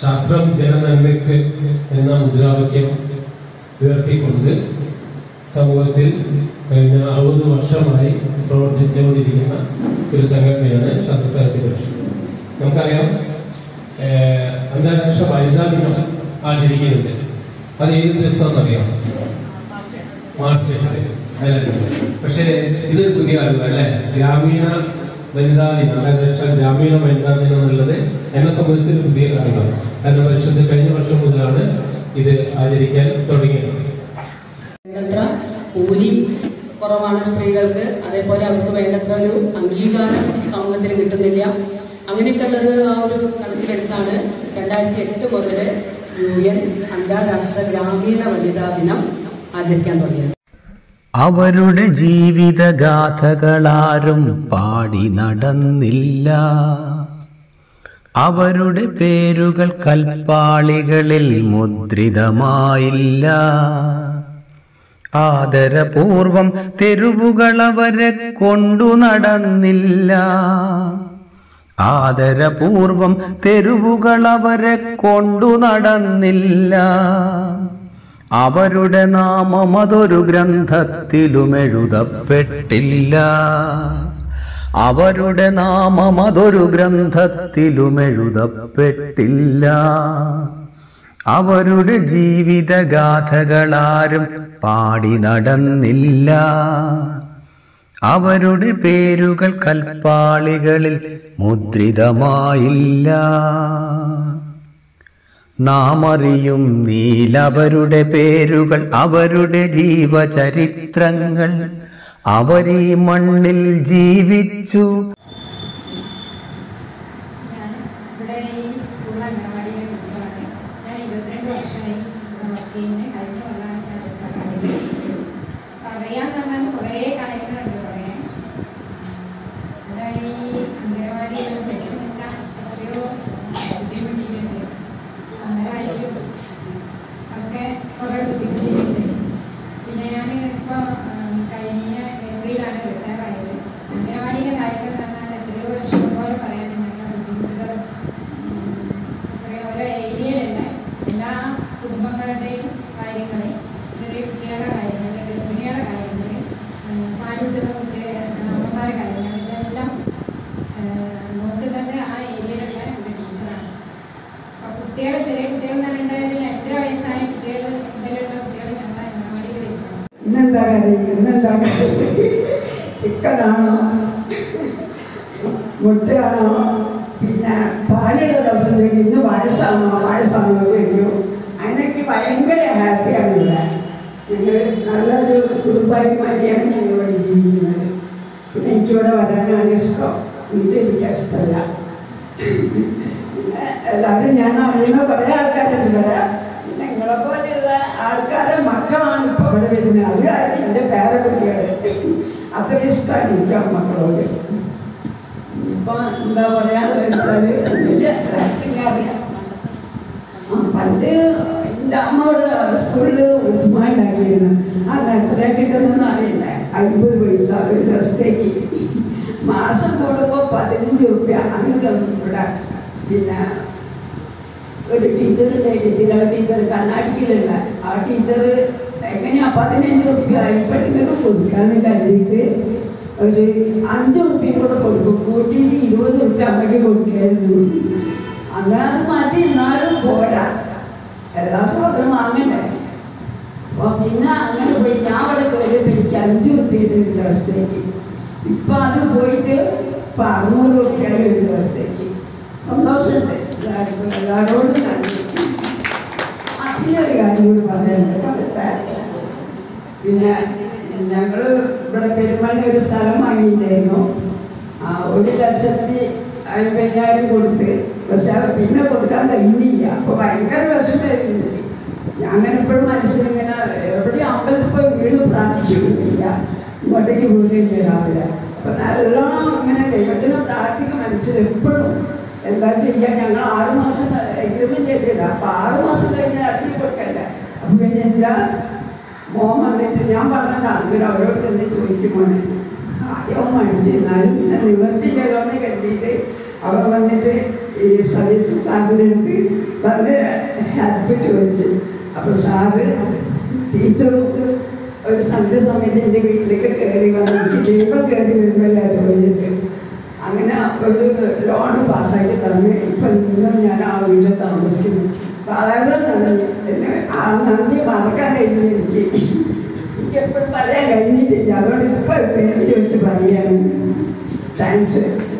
ശാസ്ത്രം ജനനന്മയ്ക്ക് എന്ന മുദ്രാവാക്യം ഉയർത്തിക്കൊണ്ട് സമൂഹത്തിൽ കഴിഞ്ഞ അറുപത് വർഷമായി പ്രവർത്തിച്ചുകൊണ്ടിരിക്കുന്ന ഒരു സംഘടനയാണ് ശാസ്ത്ര സാഹിത്യ പരിഷത്ത് നമുക്കറിയാം ഏഹ്, അന്താരാഷ്ട്ര വനിതാ ദിനം ആചരിക്കുന്നുണ്ട് അത് ഏത് ദിവസം അറിയാം മാർച്ച് എട്ട് അല്ലേ പക്ഷേ ഇതൊരു പുതിയ അറിവ് അല്ലേ ഗ്രാമീണ വനിതാ ദിനം അന്താരാഷ്ട്ര ഗ്രാമീണ വനിതാ ദിനം എന്നുള്ളത് എന്നെ സംബന്ധിച്ച് ഒരു പുതിയ കാര്യമാണ് കാരണം വർഷത്തിൽ കഴിഞ്ഞ വർഷം മുതലാണ് ഇത് ആചരിക്കാൻ തുടങ്ങിയത് വേണ്ടത്ര കൂലി കുറവാണ് സ്ത്രീകൾക്ക് അതേപോലെ അവർക്ക് വേണ്ടത്ര ഒരു അംഗീകാരം സമൂഹത്തിൽ കിട്ടുന്നില്ല അങ്ങനെയൊക്കെ ഉള്ളത് ആ ഒരു കണക്കിലെടുത്താണ് രണ്ടായിരത്തി എട്ട് മുതൽ യു എൻ അന്താരാഷ്ട്ര ഗ്രാമീണ വനിതാ ദിനം ആചരിക്കാൻ തുടങ്ങിയത് അവരുടെ ജീവിതഗാഥകളാരും പാടി നടന്നില്ല അവരുടെ പേരുകൾ കൽപ്പാളികളിൽ മുദ്രിതമായില്ല ആദരപൂർവം തെരുവുകൾ അവരെ കൊണ്ടു നടന്നില്ല ആദരപൂർവം തെരുവുകൾ അവരെ കൊണ്ടു നടന്നില്ല അവരുടെ നാമം അതൊരു ഗ്രന്ഥത്തിലും എഴുതപ്പെട്ടില്ല അവരുടെ നാമം അതൊരു ഗ്രന്ഥത്തിലും എഴുതപ്പെട്ടില്ല അവരുടെ ജീവിതഗാഥകളാരും പാടി നടന്നില്ല അവരുടെ പേരുകൾ കൽപ്പാളികളിൽ മുദ്രിതമായില്ല നാം അറിയും നീലവരുടെ പേരുകൾ അവരുടെ ജീവചരിത്രങ്ങൾ അവരീ മണ്ണിൽ ജീവിച്ചു ഞാൻ ഇവിടെ ഈ സ്കൂൾ അംഗനവാടിയിലെ ടീച്ചറാണ് ഞാൻ ഇരുപത്തിരണ്ട് വർഷമായി ഇവിടെ വർക്ക് ചെയ്യുന്നത് കഴിഞ്ഞ കൊല്ലമാണ് ഞാൻ അംഗനവാടിയിൽ പറയാൻ പറഞ്ഞാൽ കുറേ കാര്യങ്ങളുണ്ട് പറയാൻ ഇവിടെ ഈ അംഗനവാടിയിൽ വെച്ച് നിൽക്കാൻ എത്രയോ ബുദ്ധിമുട്ടിയിട്ടുണ്ട് സമരമായിട്ടും ഒക്കെ കുറേ ബുദ്ധിമുട്ടിയിട്ടുണ്ട് പിന്നെ ഞാൻ ഇപ്പോൾ കഴിഞ്ഞ ഏപ്രിലാണ് റിട്ടയർ ആയത് അംഗനവാടിയിലെ കാര്യം എന്ന് പറഞ്ഞാൽ എത്രയോ വർഷം പോലെ പറയാനുണ്ട് ബുദ്ധിമുട്ടുകളും ഉം, എത്രയോ ഓരോ ഏരിയയിലുള്ള എല്ലാ കുടുംബങ്ങളുടെയും കാര്യങ്ങൾ ചെറിയ കുട്ടികളുടെ കാര്യങ്ങൾ ഗർഭിണികളുടെ കാര്യങ്ങൾ പാലുട്ടുന്ന കുട്ടികൾ അമ്മമാരുടെ കാര്യങ്ങൾ ഇതെല്ലാം ഏഹ്, നോക്കുന്നത് ആ ഏരിയയിലുള്ള ഒരു ടീച്ചറാണ് അപ്പൊ കുട്ടികൾ ചെറിയ കുട്ടികൾ എന്ന് പറഞ്ഞിട്ടുണ്ടെങ്കിൽ എത്ര വയസ്സായ കുട്ടികൾ മുതലുള്ള കുട്ടികൾ ഞങ്ങളെ അംഗനവാടിയിൽ വരുന്നുണ്ട് ഇന്നെന്താ കറി ഇന്നെന്താ കറി ചിക്കനാണോ മുട്ടയാണോ പിന്നെ പാലുള്ള ദിവസം ചോദിക്കും ഇന്ന് പായസമാണോ പായസമാണോ ചോദിക്കും അതിനൊക്കെ ഭയങ്കര ഹാപ്പിയാണ് ഇവിടെ ഞങ്ങൾ നല്ലൊരു കുടുംബായിമാരിയാണ് ഞങ്ങളിവിടെ ജീവിക്കുന്നത് പിന്നെ എനിക്കിവിടെ വരാനാണ് ഇഷ്ടം വീട്ടിൽ എനിക്ക് ഇഷ്ടമല്ല പിന്നെ എല്ലാവരും ഞാൻ അറിയുന്ന കുറേ ആൾക്കാരുണ്ട് ഇവിടെ പിന്നെ നിങ്ങളെ പോലെയുള്ള ആൾക്കാരുടെ മക്കളാണ് ഇപ്പോൾ ഇവിടെ വരുന്നത് അത് കാര്യം എൻ്റെ പേരക്കുട്ടികൾ അത്ര ഇഷ്ടമാണ് എനിക്ക് ആ മക്കളോട് ഇപ്പം എന്താ പറയാന്ന് വെച്ചാൽ വലിയ acting അറിയാം ആ, പണ്ട് എൻ്റെ അമ്മയോട് സ്കൂളിൽ ഉപ്പുമ ഉണ്ടാക്കിയിരുന്നു അന്ന് എത്ര കിട്ടുന്നെന്ന് അറിയില്ല അൻപത് പൈസ ഒരു ദിവസത്തേക്ക് മാസം കൂടുമ്പോൾ പതിനഞ്ച് റുപ്യ അന്ന് തന്നു ഇവിടെ പിന്നെ ഒരു ടീച്ചർ ഉണ്ടായിരുന്നില്ല ടീച്ചർ കർണാടകയിലുള്ള ആ ടീച്ചർ എങ്ങനെയാ പതിനഞ്ച് റുപ്യ ഇപ്പോഴത്തേക്ക് കൊടുക്കാന്ന് കരുതിയിട്ട് ഒരു അഞ്ച് റുപ്യ കൂടെ കൊടുക്കും കൂട്ടിയിട്ട് ഇരുപത് റുപ്യ അമ്മയ്ക്ക് കൊടുക്കായിരുന്നു അങ്ങനെ അത് മതി എന്നാലും പോരാ എല്ലാ സാധനവും വാങ്ങണ്ടേ അപ്പൊ പിന്നെ അങ്ങനെ പോയി ഞാൻ അവിടെ കയറിയപ്പോൾ എനിക്ക് അഞ്ച് റുപ്യ ഒരു ദിവസത്തേക്ക് ഇപ്പൊ അത് പോയിട്ട് ഇപ്പൊ അറുന്നൂറ് റുപ്യ ഒരു ദിവസത്തേക്ക് സന്തോഷമുണ്ട് എല്ലാവർക്കും എല്ലാവരോടും നന്ദി ആ, പിന്നെ ഒരു കാര്യം കൂടി പറയാനുണ്ട് പറയട്ടെ പിന്നെ ഞങ്ങള് ഇവിടെ പെരുമാണി ഒരു സ്ഥലം വാങ്ങിയിട്ടുണ്ടായിരുന്നു ആ, ഒരു ലക്ഷത്തി അമ്പതിനായിരം കൊടുത്ത് പക്ഷെ അത് പിന്നെ കൊടുക്കാൻ കഴിയുന്നില്ല അപ്പൊ ഭയങ്കര വിഷമായിരുന്നു ഞാൻ അങ്ങനെ എപ്പോഴും മനസ്സിലിങ്ങനെ എവിടെയും അമ്പലത്തിൽ പോയി വീട് പ്രാർത്ഥിക്കുന്നില്ല ഇങ്ങോട്ടേക്ക് പോരുന്നില്ല രാവിലെ അപ്പൊ നല്ലോണം ഇങ്ങനെ ദൈവത്തിനെ പ്രാർത്ഥിക്കും മനസ്സിൽ എപ്പോഴും എന്താ ചെയ്യുക ഞങ്ങൾ ആറ് മാസം എഗ്രിമെന്റ് ചെയ്തില്ല അപ്പൊ ആറ് മാസം കഴിഞ്ഞ് ഇറങ്ങി കൊടുക്കണ്ടേ അപ്പൊ പിന്നെ എൻ്റെ മോൻ വന്നിട്ട് ഞാൻ പറഞ്ഞതാണ് ഇവർ അവരോട് തന്നെ ചോദിക്കുമോനെ ആദ്യം മടിച്ചിരുന്നാലും പിന്നെ നിവർത്തിയില്ലല്ലോ എന്ന് കരുതിയിട്ട് അവൻ വന്നിട്ട് ഈ സതീശ് സാറിൻ്റെ അടുത്ത് വന്ന് ഹെൽപ്പ് ചോദിച്ചു അപ്പോൾ സാറ് ടീച്ചറും ഒരു സന്ധ്യ സമയത്ത് എൻ്റെ വീട്ടിലേക്ക് കയറി വന്നു എനിക്ക് ദൈവം കയറി വരുമല്ലേ തോന്നിയിട്ട് അങ്ങനെ ഒരു ലോൺ പാസ്സാക്കി തന്നു ഇപ്പം ഇന്നും ഞാൻ ആ വീട്ടിൽ താമസിക്കുന്നു വളരെ നന്ദി എന്നെ ആ നന്ദി മറക്കാൻ കഴിഞ്ഞു എനിക്ക് എനിക്ക് എപ്പോഴും പറയാൻ കഴിഞ്ഞിട്ടില്ല അതുകൊണ്ട് ഇപ്പോൾ പേര് ചോദിച്ച് പറയാണ് താങ്ക്സ്